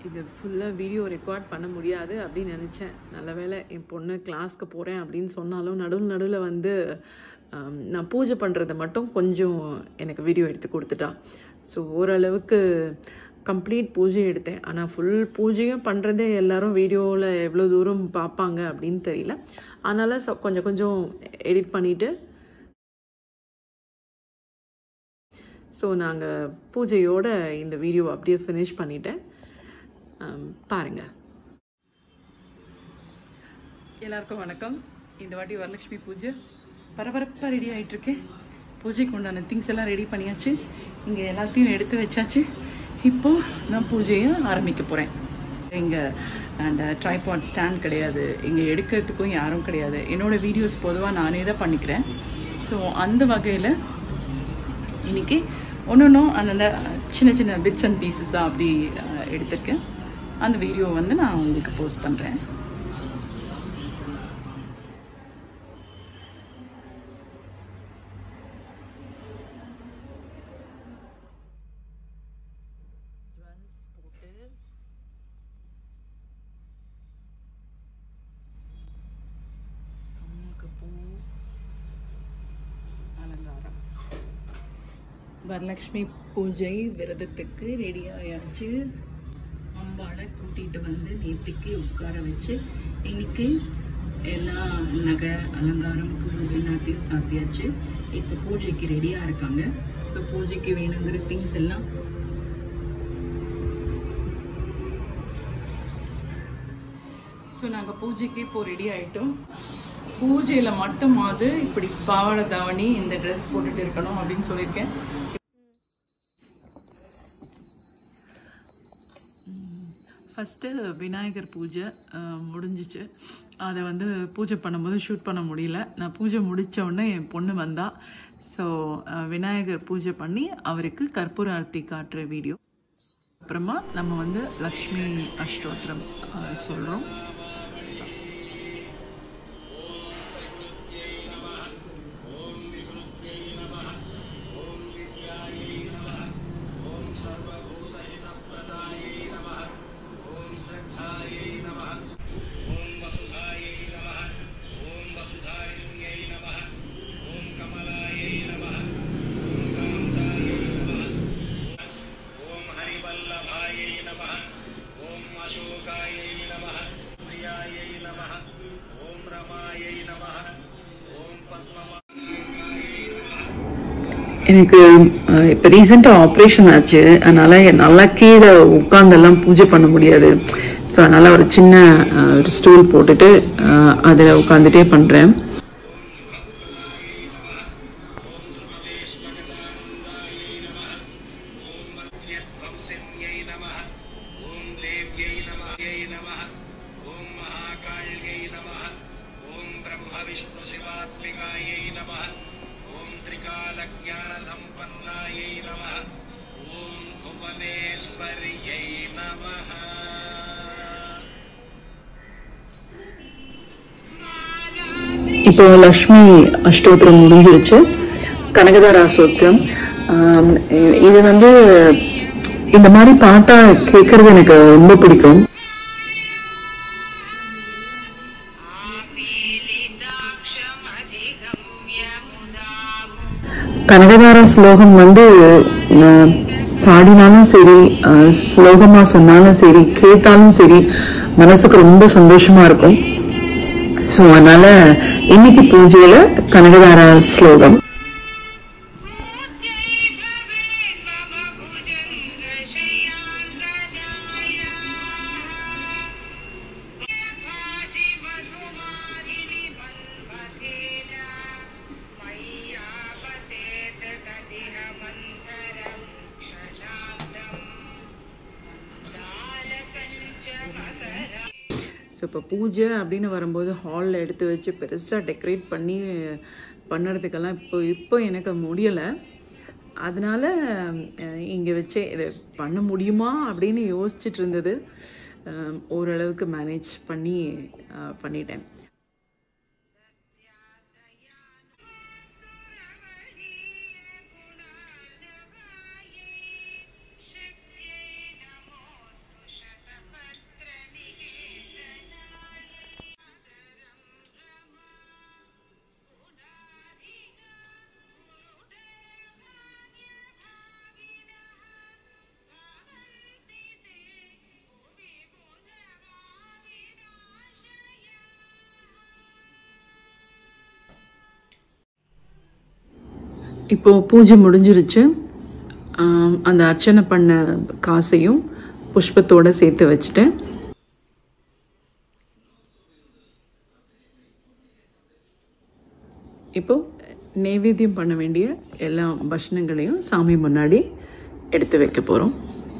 இது ஃபுல்லாக video record பண்ண முடியாது அப்படின்னு நினச்சேன் நல்ல வேளை என் பொண்ணு கிளாஸ்க்கு போகிறேன் அப்படின்னு சொன்னாலும் நடுவில் நடுவில் வந்து ஆம், நான் பூஜை பண்ணுறதை மட்டும் கொஞ்சம் எனக்கு வீடியோ எடுத்து கொடுத்துட்டா ஸோ ஓரளவுக்கு கம்ப்ளீட் பூஜை எடுத்தேன் ஆனால் ஃபுல் பூஜையும் பண்ணுறதே எல்லாரும் வீடியோவில் எவ்வளோ தூரம் பார்ப்பாங்க அப்படின்னு தெரியல அதனால் so கொஞ்சம் கொஞ்சம் எடிட் பண்ணிவிட்டு ஸோ நாங்கள் பூஜையோட இந்த வீடியோ அப்படியே ஃபினிஷ் பண்ணிட்டேன் ஆம், பாருங்க எல்லாருக்கும் வணக்கம் இந்த வாட்டி வரலட்சுமி பூஜை பரபரப்பாக ரெடி ஆயிட்டிருக்கு பூஜைக்கு உண்டான திங்ஸ் எல்லாம் ரெடி பண்ணியாச்சு இங்கே எல்லாத்தையும் எடுத்து வச்சாச்சு இப்போ நான் பூஜையை ஆரம்பிக்க போகிறேன் இங்கே அந்த ட்ரைபாட் ஸ்டாண்ட் கிடையாது இங்கே எடுக்கிறதுக்கும் யாரும் கிடையாது என்னோட வீடியோஸ் பொதுவாக நானே தான் பண்ணிக்கிறேன் ஸோ அந்த வகையில் இன்னைக்கு ஒன்று ஒன்றும் அந்தந்த சின்ன சின்ன பிட்ஸ் அண்ட் பீசஸாக அப்படி அஹ், எடுத்திருக்கேன் அந்த வீடியோ வந்து நான் உங்களுக்கு போஸ்ட் பண்ணுறேன் அலங்காரம் வரலட்சுமி பூஜை விரதத்துக்கு ரெடி ஆயாச்சு அம்பாளை கூட்டிட்டு வந்து நேத்திக்கு உட்கார வச்சு இன்னைக்கு எல்லா நகை அலங்காரம் பூ எல்லாத்தையும் சாத்தியாச்சு இப்போ பூஜைக்கு ரெடியாக இருக்காங்க ஸோ பூஜைக்கு வேணுங்கிற திங்ஸ் எல்லாம் ஸோ நாங்கள் பூஜைக்கு இப்போ ரெடி ஆயிட்டோம் பூஜையில் மட்டுமாவது இப்படி பாவாடை தாவணி இந்த ட்ரெஸ் போட்டுட்டு இருக்கணும் அப்படின்னு சொல்லியிருக்கேன் ஃபஸ்ட்டு விநாயகர் பூஜை அஹ், முடிஞ்சிச்சு அதை வந்து பூஜை பண்ணும்போது ஷூட் பண்ண முடியல நான் பூஜை முடிச்ச உடனே என் பொண்ணு வந்தா ஸோ விநாயகர் பூஜை பண்ணி அவருக்கு கற்பூர ஆர்த்தி காட்டுற வீடியோ அப்புறமா நம்ம வந்து லக்ஷ்மி அஷ்டோத்திரம் அஹ், சொல்றோம் ॐ हरिवल्लभायै नमः ॐ अशोकायै नमः प्रियायै नमः ॐ रमायै नमः ॐ पद्ममा எனக்கு அஹ், இப்போ ரீசெண்டாக ஆப்ரேஷன் ஆச்சு அதனால நல்லா கீழே உட்காந்தெல்லாம் பூஜை பண்ண முடியாது ஸோ அதனால ஒரு சின்ன அஹ், ஒரு ஸ்டூல் போட்டுட்டு அதில் உட்காந்துட்டே பண்ணுறேன் ध्वंसिन्यै नमः ॐ देव्यै नमः यै नमः ॐ महाकाल्यै नमः ॐ ब्रह्मविष्णुशिवात्मिकायै नमः ॐ त्रिकालज्ञानसम्पन्नायै नमः ॐ भुवनेश्वर्यै नमः இப்போ லக்ஷ்மி அஷ்டோத்திரம் முடிஞ்சிருச்சு கனகதாரா சோத்திரம் ஆம், இ- இது வந்து இந்த மாதிரி பாட்டா கேட்கறது எனக்கு ரொம்ப பிடிக்கும் கனகதாரா ஸ்லோகம் வந்து அஹ், பாடினாலும் சரி அஹ், ஸ்லோகமா சொன்னாலும் சரி கேட்டாலும் சரி மனசுக்கு ரொம்ப சந்தோஷமா இருக்கும் ஸோ அதனால இன்னைக்கு பூஜையில கனகதாரா ஸ்லோகம் ஸோ இப்போ பூஜை அப்படின்னு வரும்போது ஹாலில் எடுத்து வச்சு பெருசாக டெக்கரேட் பண்ணி பண்ணுறதுக்கெல்லாம் இப்போ இப்போ எனக்கு முடியலை அதனால இங்கே வச்சே இது பண்ண முடியுமா அப்படின்னு யோசிச்சுட்டு இருந்தது அஹ், ஓரளவுக்கு மேனேஜ் பண்ணி அஹ், பண்ணிட்டேன் शक्यै नमोऽस्तु शकः இப்போ பூஜை முடிஞ்சிருச்சு ஆம், அந்த அர்ச்சனை பண்ண காசையும் புஷ்பத்தோட சேர்த்து வச்சுட்டேன் இப்போ நைவேத்தியம் பண்ண வேண்டிய எல்லா பக்ஷணங்களையும் சாமி முன்னாடி எடுத்து வைக்க போகிறோம்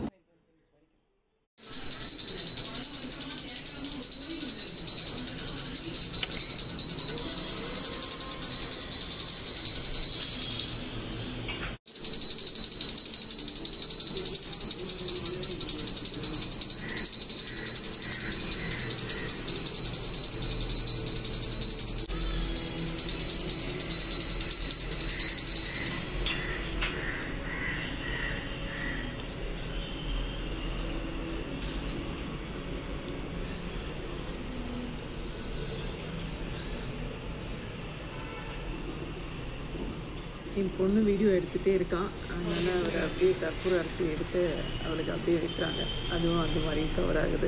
என் பொண்ணு வீடியோ எடுத்துகிட்டே இருக்கான் அதனால் அவர் அப்படியே கற்பூர அரசி எடுத்து அவளுக்கு அப்படியே வைக்கிறாங்க அதுவும் அந்த மாதிரி கவர் ஆகுது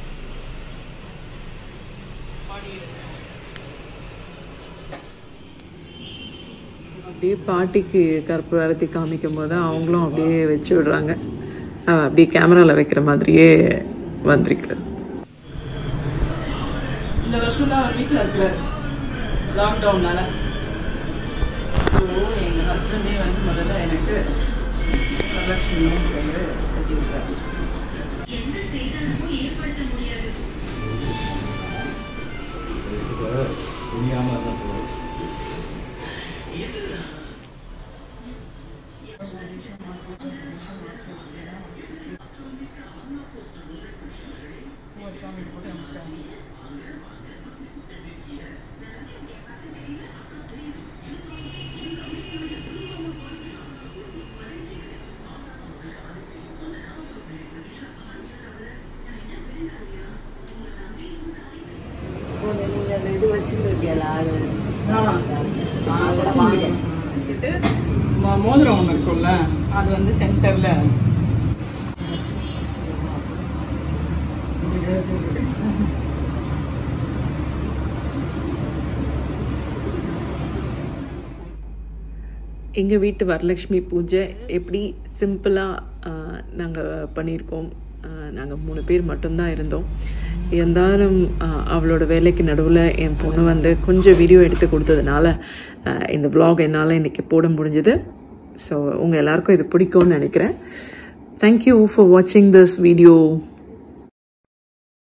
அப்படியே பாட்டிக்கு கற்பூர அரத்தி காமிக்கும் போது அவங்களும் அப்படியே வச்சு விடுறாங்க அவ அப்படியே கேமராவில் வைக்கிற மாதிரியே வந்திருக்கு இந்த வருஷம் தான் வீட்டில் இருக்கிற லாக்டவுனால ஸோ எங்கள் ஹஸ்பண்டே வந்து முதல்ல எனக்கு வரலட்சுமியும் பேர் கட்டியிருக்காரு நீங்க அந்த இது வச்சிருக்கீங்களா அது வச்சுட்டு மோ- மோதிரம் ஒன்று இருக்கும்ல அது வந்து சென்டரில் எங்கள் வீட்டு வரலட்சுமி பூஜை எப்படி சிம்பிளாக நாங்கள் பண்ணியிருக்கோம் நாங்கள் மூணு பேர் மட்டும்தான் இருந்தோம் இருந்தாலும் ஆஹ், அவளோட வேலைக்கு நடுவில் என் பொண்ணு வந்து கொஞ்சம் வீடியோ எடுத்து கொடுத்ததுனால ஆஹ், இந்த vlog என்னால் இன்றைக்கி போட முடிஞ்சுது ஸோ உங்கள் எல்லாருக்கும் இது பிடிக்கும்னு நினைக்கிறேன் தேங்க்யூ ஃபார் வாட்சிங் திஸ் வீடியோ